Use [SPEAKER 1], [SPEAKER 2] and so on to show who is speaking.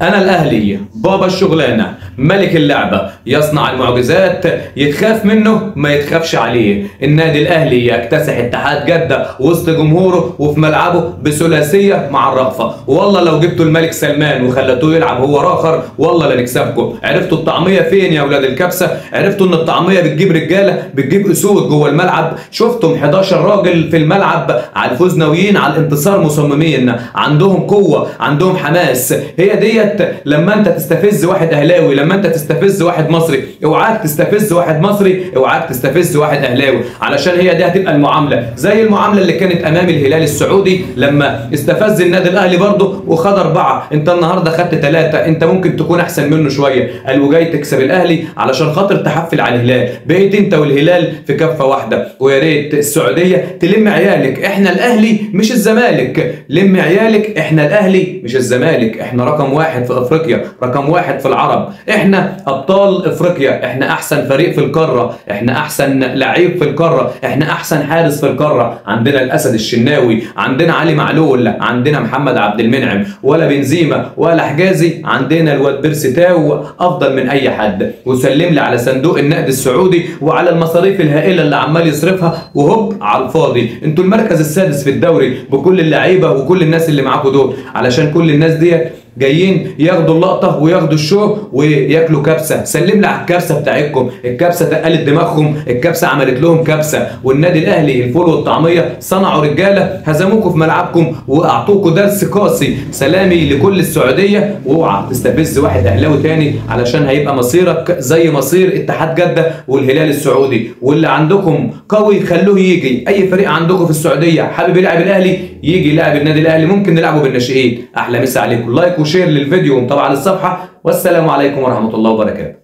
[SPEAKER 1] أنا الأهلي بابا الشغلانة ملك اللعبة يصنع المعجزات يتخاف منه ما يتخافش عليه النادي الأهلي يكتسح اتحاد جدة وسط جمهوره وفي ملعبه بثلاثية مع الرأفة والله لو جبتوا الملك سلمان وخلتوه يلعب هو راخر والله لا نكسبكم عرفتوا الطعمية فين يا أولاد الكبسة عرفتوا إن الطعمية بتجيب رجالة بتجيب أسود جوه الملعب شفتم 11 راجل في الملعب على الفوز ناويين على الانتصار مصممين عندهم قوة عندهم حماس هي ديت لما انت تستفز واحد اهلاوي لما انت تستفز واحد مصري اوعاك تستفز واحد مصري اوعاك تستفز واحد اهلاوي علشان هي دي هتبقى المعامله زي المعامله اللي كانت امام الهلال السعودي لما استفز النادي الاهلي برضه وخد اربعه انت النهارده خدت ثلاثه انت ممكن تكون احسن منه شويه قال وجاي تكسب الاهلي علشان خاطر تحفل على الهلال بقيت انت والهلال في كفه واحده ويا ريت السعوديه تلم عيالك احنا الاهلي مش الزمالك لم عيالك احنا الاهلي مش الزمالك احنا رقم واحد في افريقيا رقم واحد في العرب احنا ابطال افريقيا احنا احسن فريق في القاره احنا احسن لعيب في القاره احنا احسن حارس في القاره عندنا الاسد الشناوي عندنا علي معلول عندنا محمد عبد المنعم ولا بنزيما ولا حجازي عندنا الواد بيرسي تاو افضل من اي حد وسلم لي على صندوق النقد السعودي وعلى المصاريف الهائله اللي عمال يصرفها وهوب على الفاضي انتوا المركز السادس في الدوري بكل اللعيبه وكل الناس اللي معاكم دول علشان كل الناس ديت جايين ياخدوا اللقطه وياخدوا الشو وياكلوا كبسه سلم لي على الكبسه بتاعتكم الكبسه تقلت دماغهم الكبسه عملت لهم كبسه والنادي الاهلي الفول والطعميه صنعوا رجاله هزموكم في ملعبكم واعطوكم درس قاسي سلامي لكل السعوديه واوعى تستفز واحد اهلاوي تاني علشان هيبقى مصيرك زي مصير اتحاد جده والهلال السعودي واللي عندكم قوي خلوه يجي اي فريق عندكم في السعوديه حابب يلعب الاهلي يجي يلعب النادي الاهلي ممكن نلعبه بالناشئين احلى مسا عليكم لايك وشير للفيديو ومتابعه للصفحه والسلام عليكم ورحمه الله وبركاته